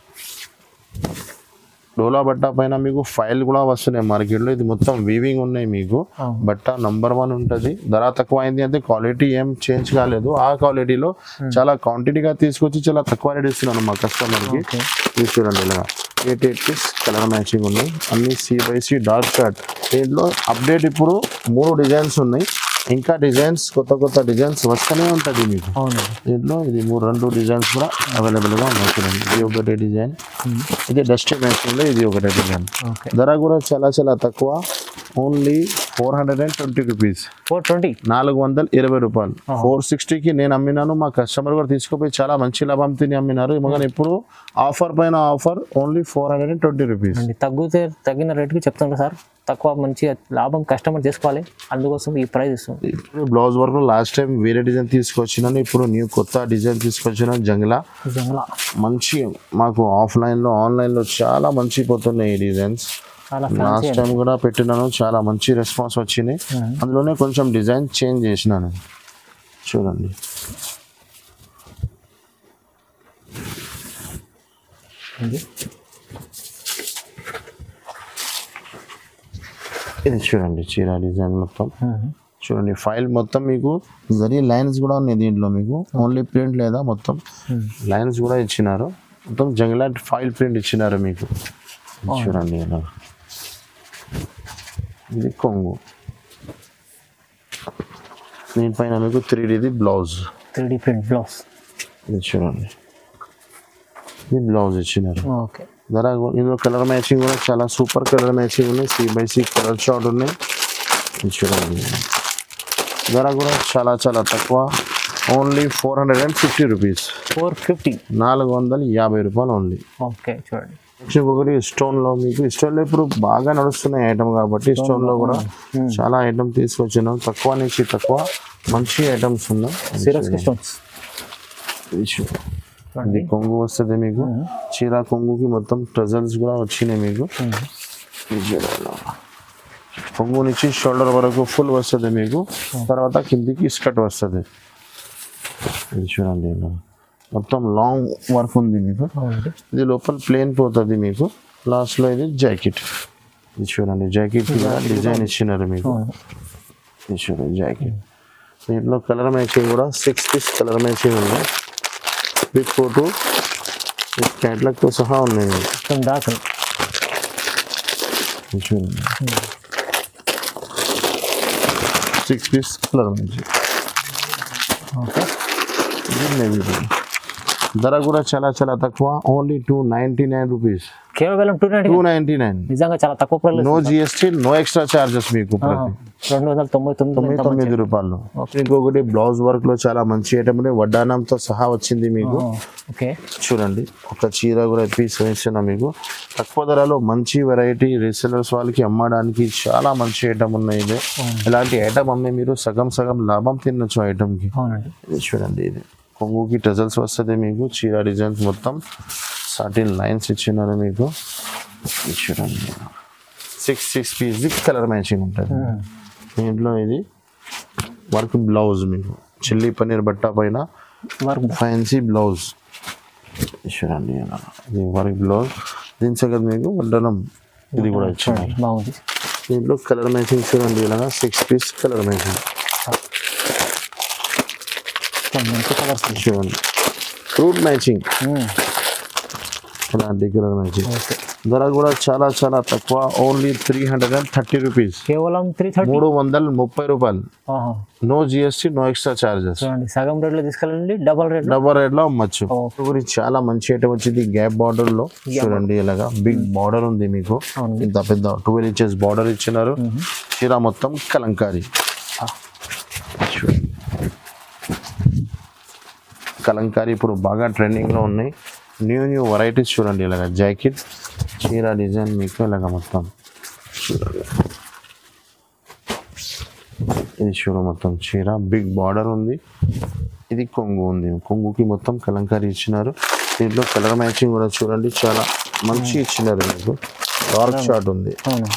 డోలా బట్ట పైన మీకు ఫైల్ కూడా వస్తున్నాయి మార్కెట్లో ఇది మొత్తం వీవింగ్ ఉన్నాయి మీకు అవును. బట్ట నంబర్ వన్ ఉంటుంది ధర తక్కువ అయింది అంటే క్వాలిటీ ఏం చేంజ్ కాలేదు ఆ క్వాలిటీలో చాలా క్వాంటిటీగా తీసుకొచ్చి చాలా తక్కువ రేట్ ఇస్తున్నాను మా కస్టమర్కి ఓకే ఇది చూడండి ఇలా eight eight piece colour matching ఉన్నాయి అన్ని C by C dark short దీంట్లో అప్డేట్ ఇప్పుడు మూడు డిజైన్స్ ఉన్నాయి ఇంకా డిజైన్స్ కొత్త కొత్త డిజైన్స్ వస్తూనే ఉంటుంది మీకు అవునండి దీంట్లో ఇది మూడు రెండు డిజైన్స్ కూడా అవైలబుల్గా ఉన్నాయి చూడండి ఇది ఒకటే డిజైన్ ఇది డస్ట్ మ్యాచింగ్లో ఇది ఒకటే డిజైన్ ఓకే ధర కూడా చాలా చాలా తక్కువ only four hundred and twenty rupees four twenty నాలుగు వందల ఇరవై రూపాయలు ఫోర్ సిక్స్టీకి నేను అమ్మినాను మా కస్టమర్ కూడా తీసుకుపోయి చాలా మంచి లాభం తిని అమ్మినారు మగన్ ఇప్పుడు ఆఫర్ పైన offer only four hundred and twenty rupees అండి తగ్గితే తగ్గిన రేట్కి చెప్తాను సార్ తక్కువ మంచి లాభం కస్టమర్ చేసుకోవాలి అందుకోసం ఈ ప్రైస్ ఇస్తుంది ఇప్పుడు బ్లౌజ్ వర్క్ లాస్ట్ టైం వేరే డిజైన్ తీసుకొచ్చినాను ఇప్పుడు న్యూ కొత్త డిజైన్ తీసుకొచ్చినాను జంగ్లా నిజంగా మంచి మాకు ఆఫ్లైన్లో ఆన్లైన్లో చాలా మంచి పోతున్నాయి ఈ డిజైన్స్ చాలా లాస్ట్ టైం కూడా పెట్టినాను చాలా మంచి రెస్పాన్స్ వచ్చింది అందులోనే కొంచెం డిజైన్ చేంజ్ చేసినాను చూడండి ఉంది ఇది చూడండి చీర డిజైన్ మొత్తం చూడండి ఫైల్ మొత్తం మీకు జరీ లైన్స్ కూడా ఉన్నాయి దీంట్లో మీకు ఓన్లీ ప్రింట్ లేదా మొత్తం లైన్స్ కూడా ఇచ్చినారు మొత్తం జంగ్లాట్ ఫైల్ ప్రింట్ ఇచ్చినారు మీకు ఇది చూడండి ఇలా ఇది కొంగు దీనిపైన మీకు త్రీ డిది blouse three D print blouse ఇది చూడండి ఇది బ్లౌజ్ ఇచ్చినారు ఓకే ధర గు- ఇందులో కలర్ మ్యాచింగ్ కూడా చాలా సూపర్ కలర్ మ్యాచింగ్ ఉన్నాయి C by C colour short ఉన్నాయి ఇది చూడండి ధర కూడా చాలా చాలా తక్కువ only four hundred and fifty rupees four fifty నాలుగు వందల యాభై రూపాయలు ఓన్లీ ఓకే చూడండి నెక్స్ట్ ఇంకొకటి స్టోన్లో మీకు స్టోన్లో ఇప్పుడు బాగా నడుస్తున్నాయి ఐటమ్ కాబట్టి స్టోన్లో కూడా చాలా ఐటమ్ తీసుకొచ్చినాం తక్కువ నుంచి తక్కువ మంచి ఐటమ్స్ ఉన్నాయి సిరక్స్ స్టోన్స్ ఇది చూ- ఇది కొంగు వస్తుంది మీకు చీర కొంగుకి మొత్తం ట్రజల్స్ కూడా వచ్చినాయి మీకు ఇది చూడాలి. కొంగు నుంచి షోల్డర్ వరకు ఫుల్ వస్తుంది మీకు తర్వాత కిందికి స్కర్ట్ వస్తుంది ఇది చూడండి ఇలా. మొత్తం లాంగ్ వర్క్ ఉంది మీకు అవునండి ఇది లోపల ప్లేన్ పోతుంది మీకు లాస్ట్లో ఇది జాకెట్ ఇది చూడండి జాకెట్ డిజైన్ ఇచ్చినారు మీకు అవును. ఇది చూడండి జాకెట్ దీంట్లో కలర్ మ్యాచింగ్ కూడా సిక్స్ పీస్ కలర్ మ్యాచింగ్ ఉంది విత్ ఫోటో విత్ క్యాట్లాగ్తో సహా ఉన్నాయి మీకు మొత్తం దాకా ఇది చూడండి six piece colour matching okay ఇది navy blue. ధర కూడా చాలా చాలా తక్కువ only two ninety nine rupees కేవలం two ninety two ninety nine నిజంగా చాలా తక్కువ price no GST no extra charges మీకు ప్రతి రెండు వందల తొంభై తొమ్మిది తొమ్మిది తొమ్మిది రూపాయలు ఇంకొకటి బ్లౌజ్ వర్క్ లో చాలా మంచి ఐటమ్ ఉంది వడ్డానంతో సహా వచ్చింది మీకు ఓకే చూడండి ఒక చీర కూడా పీస్ వేసిన మీకు తక్కువ ధరలో మంచి వెరైటీ రీసెలర్స్ వాళ్ళకి అమ్మడానికి చాలా మంచి ఐటమ్ ఉన్నాయి ఇది ఇలాంటి ఐటమ్ అమ్మి మీరు సగం సగం లాభం తినొచ్చు ఐటమ్ కి అవునండి ఇది చూడండి ఇది కొంగుకి టజల్స్ వస్తుంది మీకు చీర డిజైన్స్ మొత్తం సాటిన్ లైన్స్ ఇచ్చినారు మీకు ఇది చూడండి six six piece colour matching ఉంటుంది దీంట్లో ఇది వర్క్ బ్లౌజ్ మీకు చిల్లీ పన్నీర్ బట్ట పైన వర్క్ ఫ్యాన్సీ బ్లౌజ్ చూడండి ఇలా. ఇది వర్క్ బ్లౌజ్ దీని సగం మీకు వడ్డనం ఇది కూడా ఇచ్చినారు బాగుంది దీంట్లో కలర్ మ్యాచింగ్ చూడండి ఇలాగా సిక్స్ పీస్ కలర్ మ్యాచింగ్ మొత్తం మంచి కలర్స్ చూడండి ఫ్రూట్ మ్యాచింగ్ ఇలాంటి కలర్ మ్యాచింగ్ ఓకే ధర కూడా చాలా చాలా తక్కువ only three hundred and thirty rupees కేవలం త్రీ థర్టీ మూడు వందల ముప్పై రూపాయలు no GST no extra charges చూడండి సగం రేట్లో తీసుకెళ్ళండి డబల్ రేట్ డబ్బా రేట్లో అమ్మచ్చు ఓ. గురించి చాలా మంచి ఐటమ్ వచ్చింది గ్యాప్ బార్డర్ లో చూడండి ఇలాగా బిగ్ బార్డర్ ఉంది మీకు అవును. ఇంత పెద్ద ట్వెల్వ్ ఇంచెస్ బార్డర్ ఇచ్చినారు చీర మొత్తం కలంకారీ చూడండి. కలంకారీ ఇప్పుడు బాగా ట్రెండింగ్ లో ఉన్నాయి న్యూ న్యూ వెరైటీస్ చూడండి ఇలాగ జాకెట్ చీర డిజైన్ మీకు ఇలాగ మొత్తం చూడండి ఇది చూడ మొత్తం చీర బిగ్ బార్డర్ ఉంది ఇది కొంగు ఉంది కొంగుకి మొత్తం కలంకారీ ఇచ్చినారు దీంట్లో కలర్ మ్యాచింగ్ కూడా చూడండి చాలా మంచి ఇచ్చినారు మీకు డార్క్ షార్ట్ ఉంది అవును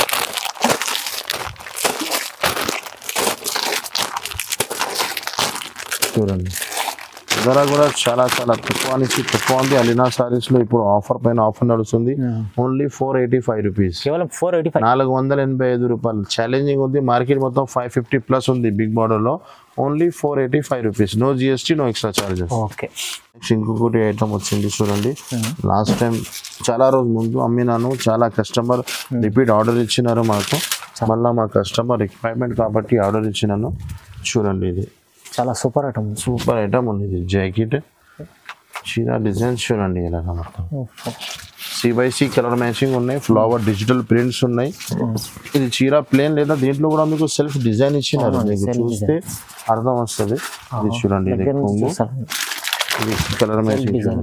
చూడండి ధర కూడా చాలా చాలా తక్కువ నుంచి తక్కువ ఉంది అలీనా సారీస్ లో ఇప్పుడు ఆఫర్ పైన ఆఫర్ నడుస్తుంది only four eighty five rupees కేవలం ఫోర్ ఎయిటీ ఫైవ్ నాలుగు వందల ఎనభై ఐదు రూపాయలు ఛాలెంజింగ్ ఉంది మార్కెట్ మొత్తం ఫైవ్ ఫిఫ్టీ ప్లస్ ఉంది బిగ్ బార్డర్ లో only four eighty five rupees no GST no extra charges okay next ఇంకొకటి ఐటమ్ వచ్చింది చూడండి లాస్ట్ టైం చాలా రోజు ముందు అమ్మినాను చాలా కస్టమర్ రిపీట్ ఆర్డర్ ఇచ్చినారు మాకు మళ్ళీ మా కస్టమర్ రిక్వైర్మెంట్ కాబట్టి ఆర్డర్ ఇచ్చినాను చూడండి ఇది చాలా సూపర్ ఐటమ్ సూపర్ ఐటమ్ ఉంది ఇది జాకెట్ చీర డిజైన్స్ చూడండి ఇలాగ మొత్తం C by C colour matching ఉన్నాయి ఫ్లవర్ డిజిటల్ ప్రింట్స్ ఉన్నాయి ఇది చీర ప్లేన్ లేదా దీంట్లో కూడా మీకు సెల్ఫ్ డిజైన్ ఇచ్చినారు మీకు చూస్తే అర్థం వస్తుంది ఇది చూడండి ఇది దగ్గర నుంచి కొంగు చూస్తాను ఇది కలర్ మ్యాచింగ్ డిజైన్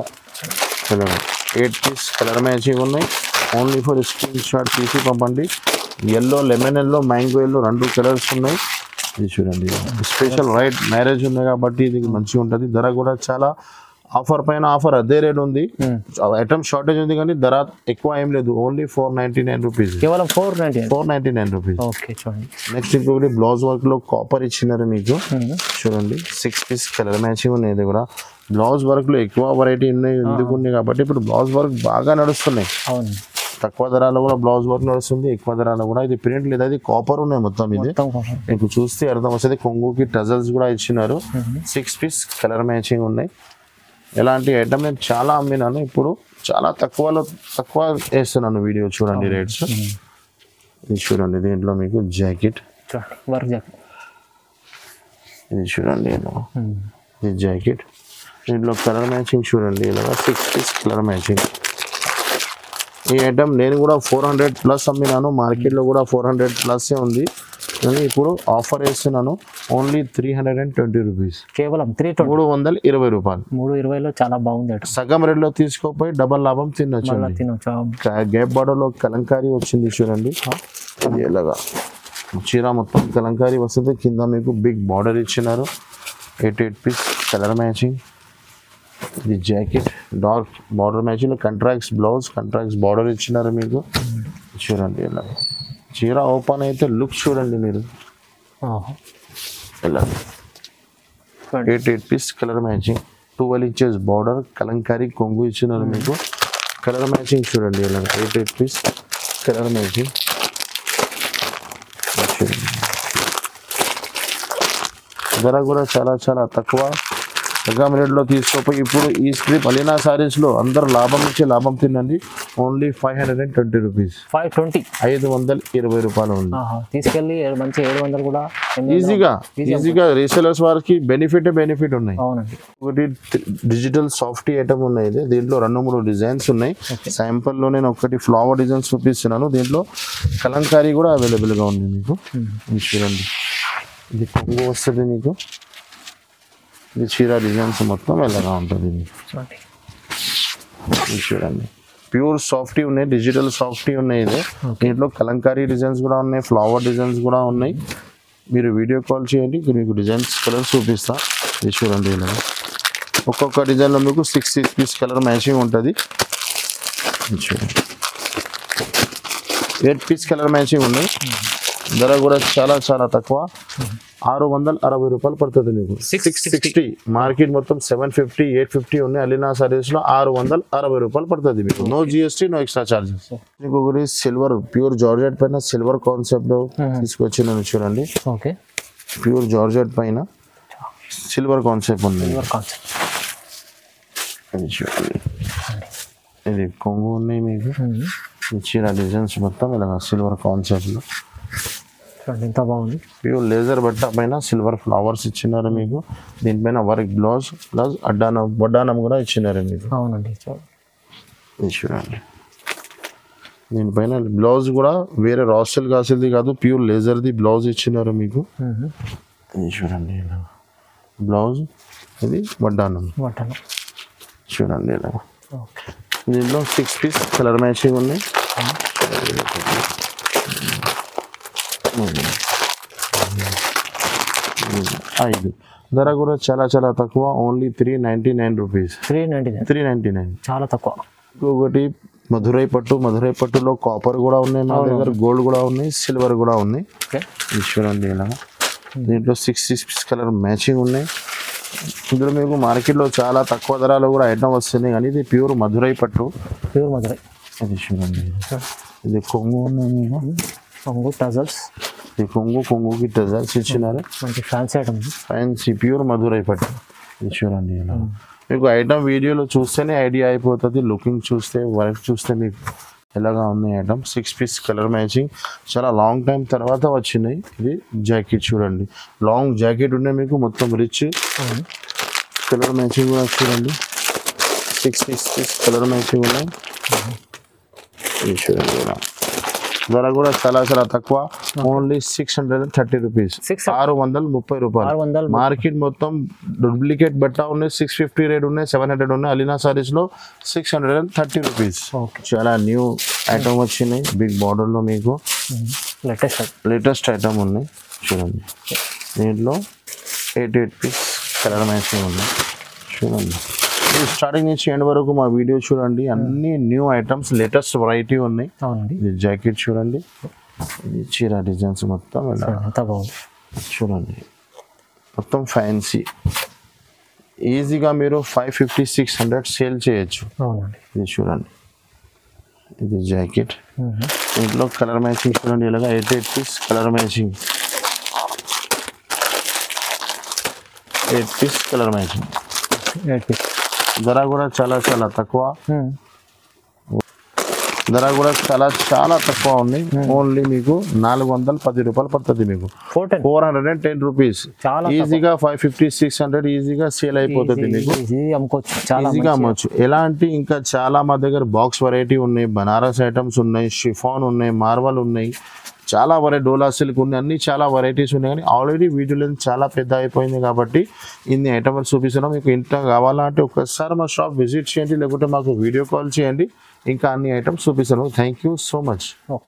చూడండి ఎయిట్ పీస్ కలర్ మ్యాచింగ్ ఉన్నాయి ఓన్లీ ఫర్ స్క్రీన్ షాట్ తీసి పంపండి yellow lemon yellow mango yellow రెండు కలర్స్ ఉన్నాయి ఇది చూడండి స్పెషల్ రైట్ మ్యారేజ్ ఉంది కాబట్టి ఇది మంచిగా ఉంటుంది ధర కూడా చాలా ఆఫర్ పైన ఆఫర్ అదే రేట్ ఉంది ఐటమ్ షార్టేజ్ ఉంది కానీ ధర ఎక్కువ ఏం లేదు only four ninety nine rupees కేవలం four ninety four ninety nine rupees okay చూడండి నెక్స్ట్ ఇంకొకటి బ్లౌజ్ వర్క్ లో కాపర్ ఇచ్చినారు మీకు చూడండి సిక్స్ పీస్ కలర్ మ్యాచింగ్ ఉన్నాయి ఇది కూడా బ్లౌజ్ వర్క్ లో ఎక్కువ వెరైటీ ఉన్నాయి ఎందుకు ఉన్నాయి కాబట్టి ఇప్పుడు బ్లౌజ్ వర్క్ బాగా నడుస్తున్నాయి అవును తక్కువ ధరలో కూడా బ్లౌజ్ వర్క్ నడుస్తుంది ఎక్కువ ధరలో కూడా ఇది ప్రింట్ లేదు అది కాపర్ ఉన్నాయి మొత్తం ఇది మొత్తం కావాలి. మీకు చూస్తే అర్థం వస్తుంది కొంగుకి టజల్స్ కూడా ఇచ్చినారు సిక్స్ పీస్ కలర్ మ్యాచింగ్ ఉన్నాయి ఎలాంటి ఐటమ్ నేను చాలా అమ్మినాను ఇప్పుడు చాలా తక్కువలో తక్కువ వేస్తున్నాను వీడియో చూడండి రేట్స్ ఇది చూడండి దీంట్లో మీకు జాకెట్ చూడండి వర్క్ జాకెట్ ఇది చూడండి ఇలా ఇది జాకెట్ దీంట్లో కలర్ మ్యాచింగ్ చూడండి ఇలాగా సిక్స్ పీస్ కలర్ మ్యాచింగ్ ఈ ఐటమ్ నేను కూడా ఫోర్ హండ్రెడ్ ప్లస్ అమ్మినాను మార్కెట్లో కూడా ఫోర్ హండ్రెడ్ ప్లస్సే ఉంది కానీ ఇప్పుడు ఆఫర్ వేస్తున్నాను only three hundred and twenty rupees కేవలం త్రీ ట్వంటీ మూడు వందల ఇరవై రూపాయలు మూడు ఇరవైలో చాలా బాగుంది అటు సగం రేట్లో తీసుకోపోయి డబల్ లాభం తినొచ్చు మళ్ళీ తినొచ్చు గ్యాప్ బార్డర్లో కలంకారీ వచ్చింది చూడండి ఇది ఎలాగా చీర మొత్తం కలంకారీ వస్తుంది కింద మీకు బిగ్ బార్డర్ ఇచ్చినారు eight eight piece colour matching ఇది jacket dark border matching contracts blouse contracts border ఇచ్చినారు మీకు చూడండి ఇలా చీర ఓపెన్ అయితే లుక్ చూడండి మీరు ఆహా. ఇలా చూడండి. Eight eight piece colour matching twelve inches border kalamkari కొంగు ఇచ్చినారు మీకు కలర్ మ్యాచింగ్ చూడండి ఇలా eight eight piece colour matching ధర కూడా చాలా చాలా తక్కువ సగం రేట్లో తీసుకోపోయి ఇప్పుడు ఈ స్క్రిప్ అలీనా సారీస్లో అందరు లాభం ఇచ్చే లాభం తినండి only five hundred and twenty rupees five twenty ఐదు వందల ఇరవై రూపాయలు ఉంది ఆహా. తీసుకెళ్ళి ఏడు- మంచి ఏడు వందలు కూడా ఎనిమిది వందలు. ఈజీగా ఈజీగా రీసెలర్స్ వారికి బెనిఫిట్ బెనిఫిట్ ఉన్నాయి అవునండి ఒకటి డిజిటల్ సాఫ్ట్ ఐటమ్ ఉన్నాయి ఇది దీంట్లో రెండు మూడు డిజైన్స్ ఉన్నాయి శాంపుల్ లో నేను ఒకటి ఫ్లవర్ డిజైన్స్ చూపిస్తున్నాను దీంట్లో కలంకారీ కూడా అవైలబుల్ గా ఉంది మీకు ఇది చూడండి ఇది కొంగు వస్తుంది మీకు ఇది చీర డిజైన్స్ మొత్తం ఎలాగా ఉంటుంది మీకు చూడండి ఇది చూడండి ప్యూర్ సాఫ్టీ ఉన్నాయి డిజిటల్ సాఫ్టీ ఉన్నాయి ఇది దీంట్లో కలంకారీ డిజైన్స్ కూడా ఉన్నాయి ఫ్లవర్ డిజైన్స్ కూడా ఉన్నాయి మీరు వీడియో కాల్ చేయండి ఇక్కడ మీకు డిజైన్స్ కలర్స్ చూపిస్తా ఇది చూడండి ఇలా ఒక్కొక్క డిజైన్లో మీకు six six piece colour matching ఉంటుంది ఇది చూడండి ఎయిట్ పీస్ కలర్ మ్యాచింగ్ ఉన్నాయి ధర కూడా చాలా చాలా తక్కువ ఆరు వందల అరవై రూపాయలు పడుతుంది మీకు Six sixty. సిక్స్టీ మార్కెట్ మొత్తం సెవెన్ ఫిఫ్టీ ఎయిట్ ఫిఫ్టీ ఉన్నాయి అలీనా సారీస్ లో ఆరు వందల అరవై రూపాయలు పడుతుంది మీకు no GST no extra charges మీకు ఒకటి సిల్వర్ ప్యూర్ జార్జెట్ పైన సిల్వర్ కాన్సెప్ట్ లో తీసుకొచ్చి నేను చూడండి ఓకే ప్యూర్ జార్జెట్ పైన సిల్వర్ కాన్సెప్ట్ ఉంది యువర్ కాన్సెప్ట్ ఇది చూడండి ఇది కొంగు ఉన్నాయి మీకు ఈ చీర డిజైన్స్ మొత్తం ఇలా సిల్వర్ కాన్సెప్ట్ లో చూడండి ఎంత బాగుంది ప్యూర్ లేజర్ బట్ట పైన సిల్వర్ ఫ్లవర్స్ ఇచ్చినారు మీకు దీనిపైన వర్క్ బ్లౌజ్ ప్లస్ అడ్డానం వడ్డానం కూడా ఇచ్చినారు మీకు అవునండి చూడండి ఇది చూడండి దీనిపైన బ్లౌజ్ కూడా వేరే రాస్టల్ కాసేది కాదు ప్యూర్ లేజర్ది బ్లౌజ్ ఇచ్చినారు మీకు ఇది చూడండి ఇలా బ్లౌజ్ ఇది వడ్డానం బట్టలు చూడండి ఇలా ఓకే దీంట్లో సిక్స్ పీస్ కలర్ మ్యాచింగ్ ఉన్నాయి ఐదు ధర కూడా చాలా చాలా తక్కువ only three ninety nine rupees three ninety nine three ninety nine చాలా తక్కువ ఇంకొకటి మధురై పట్టు మధురై పట్టులో కాపర్ కూడా ఉన్నాయి మా దగ్గర గోల్డ్ కూడా ఉన్నాయి సిల్వర్ కూడా ఉన్నాయి ఓకే ఇది చూడండి ఇలా దీంట్లో సిక్స్ సిక్స్ కలర్ మ్యాచింగ్ ఉన్నాయి ఇందులో మీకు మార్కెట్లో చాలా తక్కువ ధరలో కూడా ఐటమ్ వస్తున్నాయి కానీ ఇది ప్యూర్ మధురై పట్టు ప్యూర్ మధురై ఇది చూడండి ఇది కొంగు ఉన్నాయి మీకు కొంగు టజల్స్ ఇది కొంగు కొంగుకి టజల్స్ ఇచ్చినారు మంచి fancy item fancy pure Madurai పట్టు ఇది చూడండి ఇలా మీకు ఐటమ్ వీడియోలో చూస్తేనే ఐడియా అయిపోతుంది లుకింగ్ చూస్తే వర్క్ చూస్తే మీకు ఎలాగా ఉంది item six piece colour matching చాలా లాంగ్ టైం తర్వాత వచ్చినాయి ఇది జాకెట్ చూడండి లాంగ్ జాకెట్ ఉండే మీకు మొత్తం రిచ్ కలర్ మ్యాచింగ్ కూడా చూడండి six six piece colour matching ఉన్నాయి ఇది చూడండి ఇలా ధర కూడా చాలా చాలా తక్కువ only six hundred and thirty rupees Six- ఆరు వందల ముప్పై రూపాయలు ఆరు వందలు మార్కెట్ మొత్తం డూప్లికేట్ బట్ట ఉన్నాయి సిక్స్ ఫిఫ్టీ రేట్ ఉన్నాయి సెవెన్ హండ్రెడ్ ఉన్నాయి అలీనా సారీస్ లో six hundred and thirty rupees okay చాలా న్యూ ఐటమ్ వచ్చినాయి బిగ్ బార్డర్ లో మీకు లేటెస్ట్ లేటెస్ట్ ఐటమ్ ఉన్నాయి చూడండి దీంట్లో eight eight piece colour matching ఉన్నాయి చూడండి ఇది స్టార్టింగ్ నుంచి ఎండ్ వరకు మా వీడియో చూడండి అన్ని న్యూ ఐటమ్స్ లేటెస్ట్ వెరైటీ ఉన్నాయి అవునండి ఇది జాకెట్ చూడండి ఇది చీర డిజైన్స్ మొత్తం ఇలా అంతా బాగుంది చూడండి మొత్తం ఫ్యాన్సీ ఈజీగా మీరు five fifty six hundred sale చేయొచ్చు అవునండి ఇది చూడండి ఇది జాకెట్ మ్మ్. ఇంట్లో కలర్ మ్యాచింగ్ చూడండి ఇలాగా eight eight piece colour matching eight piece colour matching eight piece ధర కూడా చాలా చాలా తక్కువ మ్మ్. ధర కూడా చాలా చాలా తక్కువ ఉంది ఓన్లీ మీకు నాలుగు వందల పది రూపాయలు పడుతుంది మీకు four ten four hundred and ten rupees చాలా ఈజీగా ఫైవ్ ఫిఫ్టీ సిక్స్ హండ్రెడ్ ఈజీగా సేల్ అయిపోతుంది మీకు ఈజీ అమ్ముకోవచ్చు చాలా ఈజీగా మంచిగా. అమ్మొచ్చు ఎలాంటి ఇంకా చాలా మా దగ్గర బాక్స్ వెరైటీ ఉన్నాయి బనారస్ ఐటమ్స్ ఉన్నాయి షిఫాన్ ఉన్నాయి మార్వల్ ఉన్నాయి చాలా వెరైటీ డోలా సిల్క్ ఉన్నాయి అన్ని చాలా వెరైటీస్ ఉన్నాయి కానీ ఆల్రెడీ వీడియో లెంత్ చాలా పెద్ద అయిపోయింది కాబట్టి ఇన్ని ఐటమ్స్ చూపిస్తున్నాం మీకు ఇంట్లో కావాలంటే ఒకసారి మా షాప్ విజిట్ చేయండి లేకుంటే మాకు వీడియో కాల్ చేయండి ఇంకా అన్ని ఐటమ్స్ చూపిస్తాను thank you so much okay